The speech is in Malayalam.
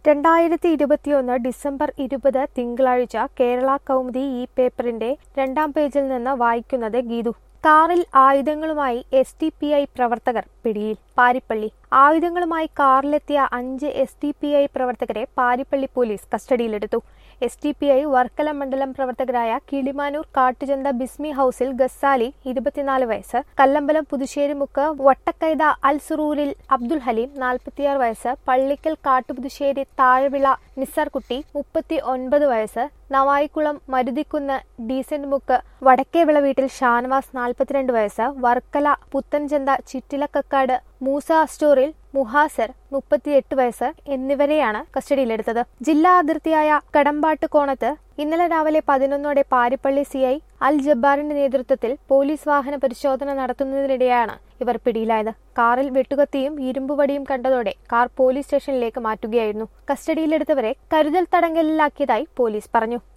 രണ്ടായിരത്തി ഇരുപത്തിയൊന്ന് ഡിസംബർ ഇരുപത് തിങ്കളാഴ്ച കേരള കൗമുദി ഈ പേപ്പറിന്റെ രണ്ടാം പേജിൽ നിന്ന് വായിക്കുന്നത് ഗീതു കാറിൽ ആയുധങ്ങളുമായി എസ് ടി പി ഐ പ്രവർത്തകർ പിടിയിൽ പാരിപ്പള്ളി ആയുധങ്ങളുമായി കാറിലെത്തിയ അഞ്ച് എസ് ടി പി ഐ പ്രവർത്തകരെ പാരിപ്പള്ളി പോലീസ് കസ്റ്റഡിയിലെടുത്തു S D P I Varkala മണ്ഡലം പ്രവർത്തകരായ കിളിമാനൂർ കാട്ടുചന്ത ബിസ്മി ഹൌസിൽ ഗസാലി ഇരുപത്തിനാല് വയസ്സ് കല്ലമ്പലം പുതുശ്ശേരിമുക്ക് വട്ടക്കൈത അൽ സുറൂരിൽ അബ്ദുൽ ഹലീം നാൽപ്പത്തിയാറ് വയസ്സ് പള്ളിക്കൽ കാട്ടുപുതുശ്ശേരി താഴവിള നിസാർകുട്ടി മുപ്പത്തി ഒൻപത് വയസ്സ് നവായിക്കുളം മരുതിക്കുന്ന് ഡീസന്റ് മുക്ക് വടക്കേവിള വീട്ടിൽ ഷാനവാസ് നാൽപ്പത്തിരണ്ട് വയസ്സ് വർക്കല പുത്തൻചന്ത ചിറ്റിലക്കക്കാട് മൂസ സ്റ്റോറിൽ മുഹാസർ മുപ്പത്തിയെട്ട് വയസ്സ് എന്നിവരെയാണ് കസ്റ്റഡിയിലെടുത്തത് ജില്ലാ അതിർത്തിയായ കടമ്പാട്ട് കോണത്ത് ഇന്നലെ രാവിലെ പതിനൊന്നോടെ പാരിപ്പള്ളി സി ഐ അൽ ജബ്ബാറിന്റെ നേതൃത്വത്തിൽ പോലീസ് വാഹന പരിശോധന നടത്തുന്നതിനിടെയാണ് ഇവർ പിടിയിലായത് കാറിൽ വെട്ടുകത്തിയും ഇരുമ്പുവടിയും കണ്ടതോടെ കാർ പോലീസ് സ്റ്റേഷനിലേക്ക് മാറ്റുകയായിരുന്നു കസ്റ്റഡിയിലെടുത്തവരെ കരുതൽ തടങ്കലിലാക്കിയതായി പോലീസ് പറഞ്ഞു